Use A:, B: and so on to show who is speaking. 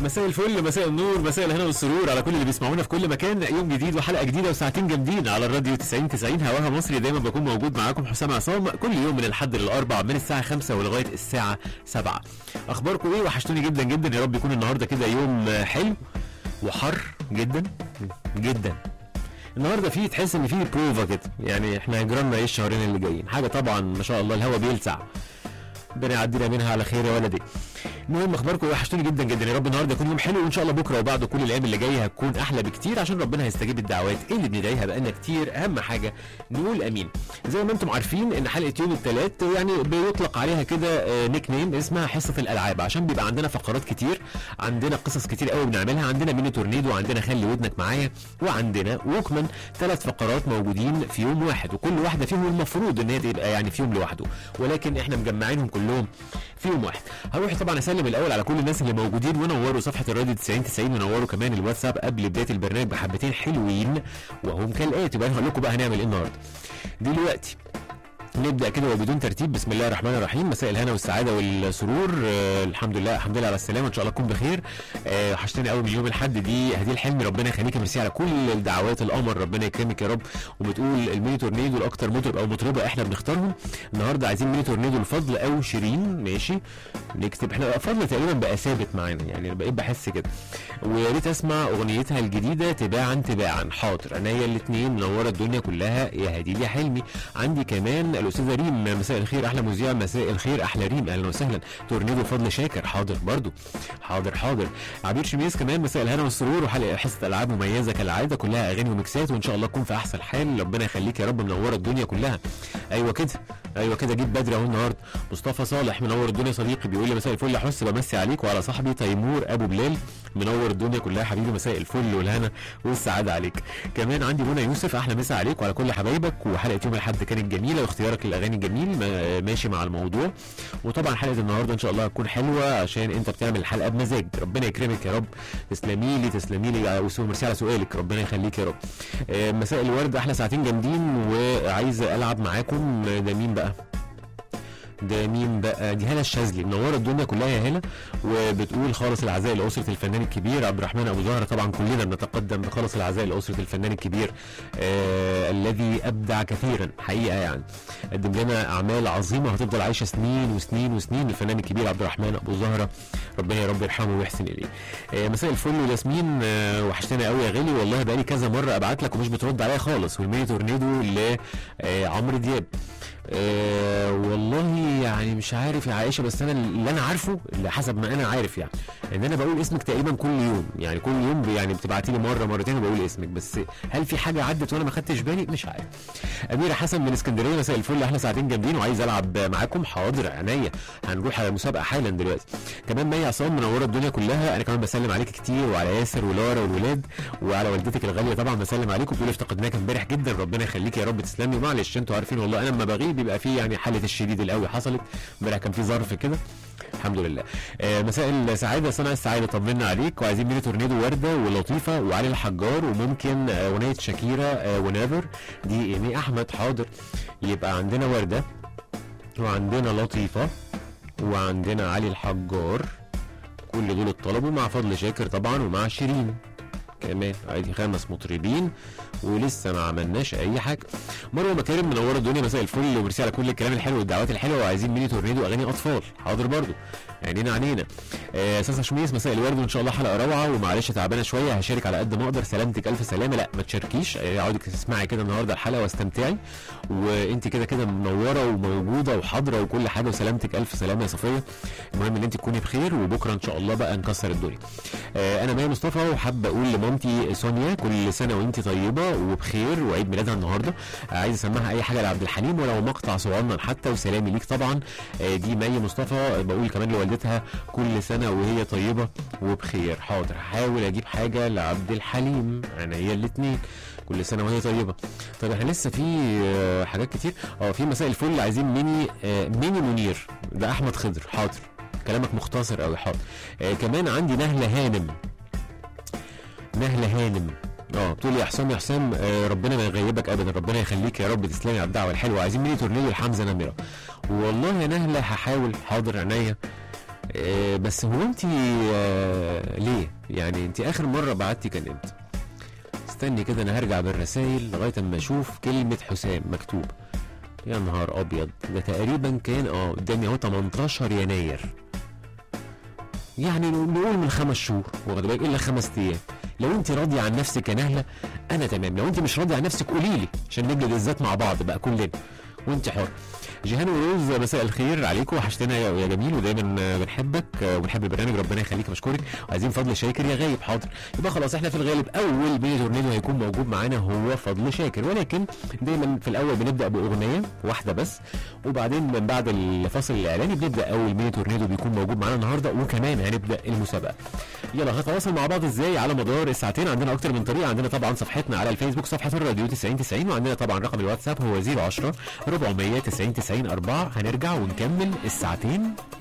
A: مساء الفل مساء النور مساء الهنا والسرور على كل اللي بيسمعونا في كل مكان يوم جديد وحلقه جديده وساعتين جامدين على الراديو 90 90 هواها مصري دايما بكون موجود معاكم حسام عصام كل يوم من الحد للاربع من الساعه 5 ولغايه الساعه 7 اخباركم ايه وحشتوني جدا جدا يا رب يكون النهارده كده يوم حلو وحر جدا جدا النهارده فيه تحس ان فيه بروفا كده يعني احنا هجرنا ايه الشهرين اللي جايين حاجه طبعا ما شاء الله الهوا بيلسع ربنا يعدينا منها على خير يا ولدي المهم اخباركم وحشتوني جدا جدا يا رب النهارده يكون يوم حلو وان شاء الله بكره وبعده كل الايام اللي جايه هتكون احلى بكتير عشان ربنا هيستجيب الدعوات اللي بندعيها بقالنا كتير اهم حاجه نقول امين زي ما انتم عارفين ان حلقه يوم الثلاث يعني بيطلق عليها كده آه، نيك نيم اسمها حصه الالعاب عشان بيبقى عندنا فقرات كتير عندنا قصص كتير قوي بنعملها عندنا ميني تورنيدو وعندنا خلي ودنك معايا وعندنا ووكمان ثلاث فقرات موجودين في يوم واحد وكل واحده فيهم المفروض ان هي تبقى يعني في يوم لوحده ولكن احنا مجمعينهم كلهم في يوم واحد هروح طبعا اسلم الاول على كل الناس اللي موجودين ونوروا صفحه الراديو 90 90 ونوروا كمان الواتساب قبل بدايه البرنامج بحبتين حلوين وهم كالاتي بقى هقول لكم بقى هنعمل ايه النهارده دلوقتي نبدا كده وبدون ترتيب بسم الله الرحمن الرحيم مساء الهنا والسعاده والسرور آه الحمد لله الحمد لله على السلامه ان شاء الله تكون بخير آه وحشتني قوي من يوم الحد دي هدي الحلمي ربنا يخليك ميرسي على كل الدعوات القمر ربنا يكرمك يا رب وبتقول الميني تورنيدو الاكتر مطرب او مطربه احنا بنختارهم النهارده عايزين ميني تورنيدو الفضل او شيرين ماشي نكتب احنا فضل تقريبا بقى ثابت معانا يعني أنا بقيت بحس كده ويا ريت اسمع اغنيتها الجديده تباعا تباعا حاضر عينيا الاثنين منوره الدنيا كلها يا هديل يا حلمي عندي كمان الاستاذه ريم مساء الخير احلى مذيع مساء الخير احلى ريم اهلا وسهلا تورنيدو فضل شاكر حاضر برضو حاضر حاضر عبير شميس كمان مساء الهنا والسرور وحلقه حصه العاب مميزه كالعاده كلها اغاني وميكسات وان شاء الله تكون في احسن حال ربنا يخليك يا رب منوره الدنيا كلها ايوه كده ايوه كده جيت بدري اهو النهارده مصطفى صالح منور الدنيا صديقي بيقول لي مساء الفل يا حس بمسي عليك وعلى صاحبي تيمور ابو بلال منور الدنيا كلها حبيبي مساء الفل والهنا والسعاده عليك كمان عندي منى يوسف احلى مسا عليك وعلى كل حبايبك وحلقه يوم الاحد كانت جميله واختيارك للاغاني جميل ما- ماشي مع الموضوع وطبعا حلقه النهارده ان شاء الله هتكون حلوه عشان انت بتعمل الحلقه بمزاج ربنا يكرمك يا رب تسلمي لي تسلمي لي وسو ميرسي على سؤالك ربنا يخليك يا رب آه، مساء الورد احلى ساعتين جامدين وعايز العب معاكم ده مين بقى ده مين بقى دي هلا الشاذلي منوره الدنيا كلها يا هلا وبتقول خالص العزاء لاسره الفنان الكبير عبد الرحمن ابو زهره طبعا كلنا بنتقدم بخالص العزاء لاسره الفنان الكبير آه الذي ابدع كثيرا حقيقه يعني قدم لنا اعمال عظيمه هتفضل عايشه سنين وسنين وسنين الفنان الكبير عبد الرحمن ابو زهره ربنا يا رب يرحمه ويحسن اليه آه مساء الفل وياسمين آه وحشتنا قوي يا غالي والله بقالي كذا مره ابعت لك ومش بترد عليا خالص والميني تورنيدو لعمرو دياب آه والله يعني مش عارف يا عائشه بس انا اللي انا عارفه اللي حسب ما انا عارف يعني ان انا بقول اسمك تقريبا كل يوم يعني كل يوم ب- يعني بتبعتي لي مره مرتين وبقول اسمك بس هل في حاجه عدت وانا ما خدتش بالي مش عارف اميره حسن من اسكندريه مساء الفل احلى ساعتين جامدين وعايز العب معاكم حاضر عينيا هنروح على مسابقه حالا دلوقتي كمان مي عصام منوره الدنيا كلها انا كمان بسلم عليك كتير وعلى ياسر ولارا والولاد وعلى والدتك الغاليه طبعا بسلم عليكم بتقولي افتقدناك امبارح جدا ربنا يخليك يا رب تسلمي ومعلش انتوا عارفين والله انا لما بغيب بيبقى في يعني حاله الشديد القوي حصلت امبارح كان في ظرف كده الحمد لله آه مساء السعاده صنع السعاده طمنا عليك وعايزين ميني تورنيدو ورده ولطيفه وعلي الحجار وممكن آه، اغنيه شاكيرا آه ونافر دي ايمي احمد حاضر يبقى عندنا ورده وعندنا لطيفه وعندنا علي الحجار كل دول اتطلبوا مع فضل شاكر طبعا ومع شيرين كمان عادي خمس مطربين ولسه ما عملناش اي حاجه مروه مكارم منوره الدنيا مساء الفل وميرسي على كل الكلام الحلو والدعوات الحلوه وعايزين ميني تورنيدو اغاني اطفال حاضر برضو عينينا عينينا آه ساسا شميس مساء الورد وان شاء الله حلقه روعه ومعلش تعبانه شويه هشارك على قد ما اقدر سلامتك الف سلامه لا ما تشاركيش آه، عاودك تسمعي كده النهارده الحلقه واستمتعي وانت كده كده منوره وموجوده وحاضره وكل حاجه وسلامتك الف سلامه يا صفيه المهم ان انت تكوني بخير وبكره ان شاء الله بقى نكسر الدنيا آه انا مي مصطفى وحابه اقول لمامتي سونيا كل سنه وانت طيبه وبخير وعيد ميلادها النهارده آه عايز اسمعها اي حاجه لعبد الحليم ولو مقطع صغنن حتى وسلامي ليك طبعا آه دي مي مصطفى بقول كمان لوالدتها كل سنه وهي طيبه وبخير حاضر هحاول اجيب حاجه لعبد الحليم عينيا الاثنين كل سنه وهي طيبه طيب احنا لسه في آه، حاجات كتير اه في مساء الفل عايزين ميني آه، ميني منير ده احمد خضر حاضر كلامك مختصر قوي حاضر آه كمان عندي نهله هانم نهله هانم اه بتقول يا حسام يا حسام آه ربنا ما يغيبك ابدا ربنا يخليك يا رب تسلمي على الدعوه الحلوه عايزين ميني تورنيدو لحمزه نمره والله يا نهله هحاول حاضر عينيا آه، بس هو انت آه، ليه يعني انت اخر مره بعتي كان امتى استني كده انا هرجع بالرسايل لغايه اما اشوف كلمه حسام مكتوب يا نهار ابيض ده تقريبا كان اه قدامي اهو 18 يناير يعني نقول من خمس شهور واخد بالك الا خمس ايام لو انت راضيه عن نفسك يا نهله انا تمام لو انت مش راضيه عن نفسك قولي لي عشان نجلد الذات مع بعض بقى كلنا وانت حر جيهان وروز مساء الخير عليكم وحشتنا يا يا جميل ودايما بنحبك وبنحب البرنامج ربنا يخليك بشكرك وعايزين فضل شاكر يا غايب حاضر يبقى خلاص احنا في الغالب اول ميني تورنيدو هيكون موجود معانا هو فضل شاكر ولكن دايما في الاول بنبدا باغنيه واحده بس وبعدين من بعد الفصل الاعلاني بنبدا اول ميني تورنيدو بيكون موجود معانا النهارده وكمان هنبدا المسابقه يلا هنتواصل مع بعض ازاي على مدار الساعتين عندنا اكتر من طريقه عندنا طبعا صفحتنا على الفيسبوك صفحه الراديو 90 90 وعندنا طبعا رقم الواتساب هو 010 400 90 90 4 هنرجع ونكمل الساعتين